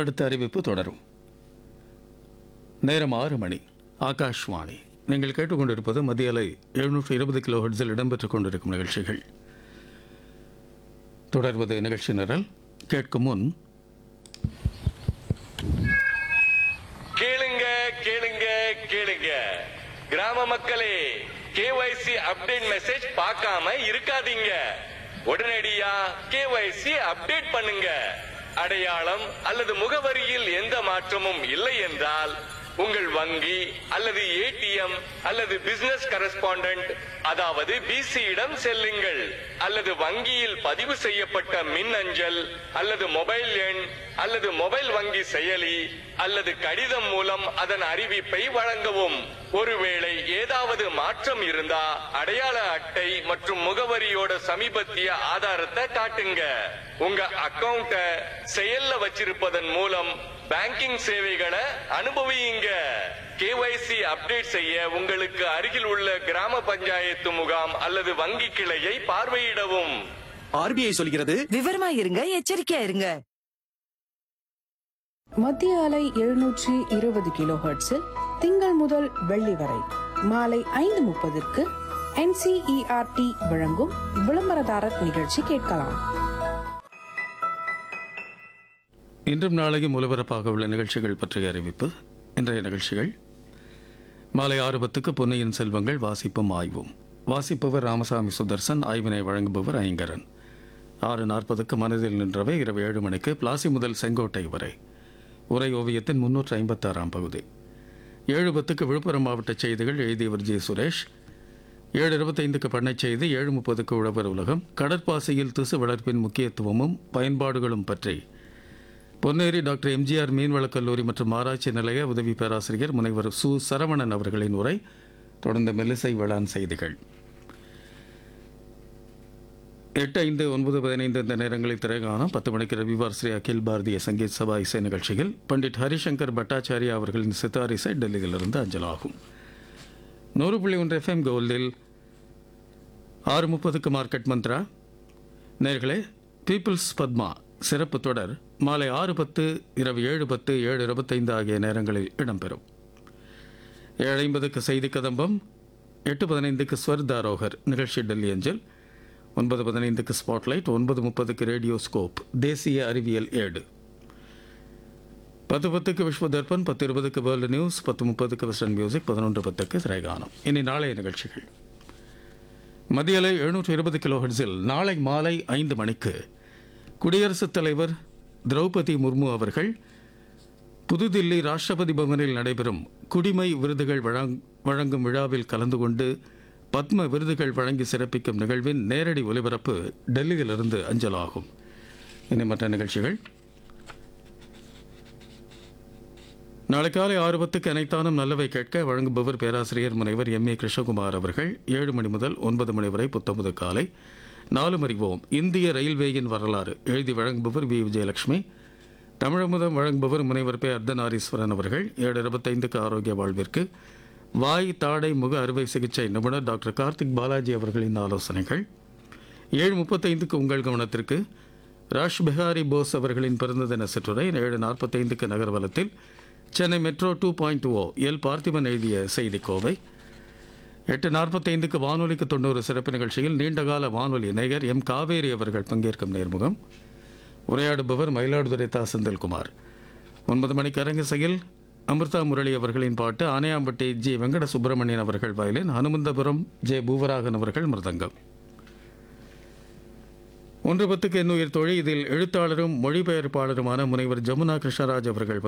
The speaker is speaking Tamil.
அடுத்த அறிவிப்பு தொடரும் நேரம் ஆறு மணி ஆகாஷ்வாணி நீங்கள் கேட்டுக்கொண்டிருப்பது மத்திய அலை எழுநூற்று இருபது கிலோ ஹெர்ட்ஸில் இடம்பெற்றுக் கொண்டிருக்கும் நிகழ்ச்சிகள் தொடர்வது நிகழ்ச்சி நிரல் கேட்கும் முன் கேளுங்க கேளுங்க கேளுங்க கிராம மக்களே கேஒய்சி அப்டேட் மெசேஜ் பார்க்காம இருக்காதீங்க உடனடியா கேஒய்சி அப்டேட் பண்ணுங்க அடையாளம் அல்லது முகவரியில் எந்த மாற்றமும் இல்லை என்றால் உங்கள் வங்கி அல்லது ஏடிஎம் அல்லது பிசினஸ் கரஸ்பாண்டன்ட் அதாவது பிசியிடம் செல்லுங்கள் அல்லது வங்கியில் பதிவு செய்யப்பட்ட மின் அஞ்சல் அல்லது மொபைல் எண் அல்லது மொபைல் வங்கி செயலி அல்லது கடிதம் மூலம் அதன் அறிவிப்பை வழங்கவும் ஒருவேளை ஏதாவது மாற்றம் இருந்தா அடையாள அட்டை மற்றும் முகவரியோட சமீபத்திய ஆதாரத்தை காட்டுங்க உங்க அக்கவுண்ட செயல்ல வச்சிருப்பதன் மூலம் பேங்கிங் சேவைகளை அனுபவியுங்க கேஒய்சி அப்டேட் செய்ய உங்களுக்கு அருகில் உள்ள கிராம பஞ்சாயத்து முகாம் அல்லது வங்கி கிளையை பார்வையிடவும் ஆர்பிஐ சொல்கிறது விவரமா இருங்க எச்சரிக்கையா இருங்க மத்திய அலை எழுநூற்றி இருபது கிலோ ஹெர்ட்ஸில் திங்கள் முதல் வெள்ளி வரை மாலை ஐந்து முப்பதுக்கு என்சிஇஆர்டி வழங்கும் விளம்பரதாரர் நிகழ்ச்சி கேட்கலாம் இன்றும் நாளையும் ஒலிபரப்பாக உள்ள நிகழ்ச்சிகள் பற்றிய அறிவிப்பு இன்றைய நிகழ்ச்சிகள் மாலை ஆறு பத்துக்கு பொன்னியின் செல்வங்கள் வாசிப்பும் ஆய்வும் வாசிப்பவர் ராமசாமி சுதர்சன் ஆய்வினை வழங்குபவர் ஐங்கரன் ஆறு நாற்பதுக்கு மனதில் நின்றவை இரவு ஏழு மணிக்கு பிளாசி முதல் செங்கோட்டை வரை உரை ஓவியத்தின் முன்னூற்று ஐம்பத்தாறாம் பகுதி ஏழு பத்துக்கு விழுப்புரம் மாவட்ட செய்திகள் எழுதியவர் ஜி சுரேஷ் ஏழு இருபத்தைந்துக்கு பண்ணைச் செய்தி ஏழு முப்பதுக்கு உழவர் உலகம் கடற்பாசியில் திசு வளர்ப்பின் முக்கியத்துவமும் பயன்பாடுகளும் பற்றி பொன்னேரி டாக்டர் எம்ஜிஆர் மீன்வளக் கல்லூரி மற்றும் ஆராய்ச்சி நிலைய உதவி பேராசிரியர் முனைவர் சு சரவணன் அவர்களின் உரை தொடர்ந்து மெல்லிசை வேளாண் செய்திகள் எட்டு ஐந்து ஒன்பது பதினைந்து இந்த நேரங்களில் திரைகாணம் பத்து மணிக்கு ரவிவார் ஸ்ரீ அகில் பாரதிய சங்கீத் சபா இசை நிகழ்ச்சியில் பண்டிட் ஹரிசங்கர் பட்டாச்சாரியா அவர்களின் சித்தார் இசை டெல்லியிலிருந்து அஞ்சலாகும் நூறு புள்ளி ஒன்று எஃப்எம் கோல்டில் ஆறு முப்பதுக்கு மார்க்கெட் மந்த்ரா நேர்களே பீப்புள்ஸ் பத்மா சிறப்பு தொடர் மாலை ஆறு பத்து இரவு ஏழு பத்து ஏழு இருபத்தைந்து ஆகிய நேரங்களில் இடம்பெறும் ஏழு ஐம்பதுக்கு செய்தி கதம்பம் எட்டு பதினைந்துக்கு ஸ்வர்தாரோகர் நிகழ்ச்சி டெல்லி அஞ்சல் ஒன்பது பதினைந்துக்கு ஸ்பாட்லைட் ஒன்பது முப்பதுக்கு ரேடியோ ஸ்கோப் தேசிய அறிவியல் ஏடு பத்து பத்துக்கு விஸ்வ தர்ப்பன் பத்து இருபதுக்கு வேர்ல்டு நியூஸ் பத்து முப்பதுக்கு வெஸ்டர்ன் மியூசிக் பதினொன்று பத்துக்கு திரைகானம் இனி நாளைய நிகழ்ச்சிகள் மத்திய அலை எழுநூற்று இருபது கிலோ ஹெர்ட்ஸில் நாளை மாலை ஐந்து மணிக்கு குடியரசுத் தலைவர் திரௌபதி முர்மு அவர்கள் புதுதில்லி ராஷ்டிரபதி பவனில் நடைபெறும் குடிமை விருதுகள் வழங் வழங்கும் விழாவில் கலந்து கொண்டு பத்ம விருதுகள் வழங்கி சிறப்பிக்கும் நிகழ்வின் நேரடி ஒலிபரப்பு டெல்லியிலிருந்து அஞ்சலாகும் இனி மற்ற நிகழ்ச்சிகள் நாளை காலை ஆறு பத்துக்கு அனைத்தானும் நல்லவை கேட்க வழங்குபவர் பேராசிரியர் முனைவர் எம் ஏ கிருஷ்ணகுமார் அவர்கள் ஏழு மணி முதல் ஒன்பது மணி வரை புத்தமுது காலை நாலு அறிவோம் இந்திய ரயில்வேயின் வரலாறு எழுதி வழங்குபவர் வி விஜயலட்சுமி தமிழமுதம் வழங்குபவர் முனைவர் பே அர்த்தநாரீஸ்வரன் அவர்கள் ஏழு இருபத்தைந்துக்கு ஆரோக்கிய வாழ்விற்கு வாய் தாடை முக அறுவை சிகிச்சை நிபுணர் டாக்டர் கார்த்திக் பாலாஜி அவர்களின் ஆலோசனைகள் ஏழு முப்பத்தைந்துக்கு உங்கள் கவனத்திற்கு ராஷ் பிஹாரி போஸ் அவர்களின் பிறந்த தின சிற்றுரை ஏழு நாற்பத்தைந்துக்கு நகர்வலத்தில் Chennai metro two point O L Parthiban எழுதிய செய்திக்கோவை எட்டு நாற்பத்தைந்துக்கு வானொலிக்கு தொண்ணூறு சிறப்பு நிகழ்ச்சியில் நீண்டகால வானொலி நேயர் எம் காவேரி அவர்கள் பங்கேற்கும் நேர்முகம் உரையாடுபவர் மயிலாடுதுறை தா செந்தில்குமார் ஒன்பது மணிக்கு அரங்கிசையில் அமிர்தா முரளி அவர்களின் பாட்டு ஆனையாம்பட்டி ஜி வெங்கட சுப்பிரமணியன் அவர்கள் வயலின் ஹனுமந்தபுரம் ஜே பூவராகன் அவர்கள் மிருதங்கம் ஒன்று பத்துக்கு எண்ணுயிர் தொழில் இதில் எழுத்தாளரும் மொழிபெயர்ப்பாளருமான முனைவர் ஜமுனா கிருஷ்ணராஜ் அவர்கள்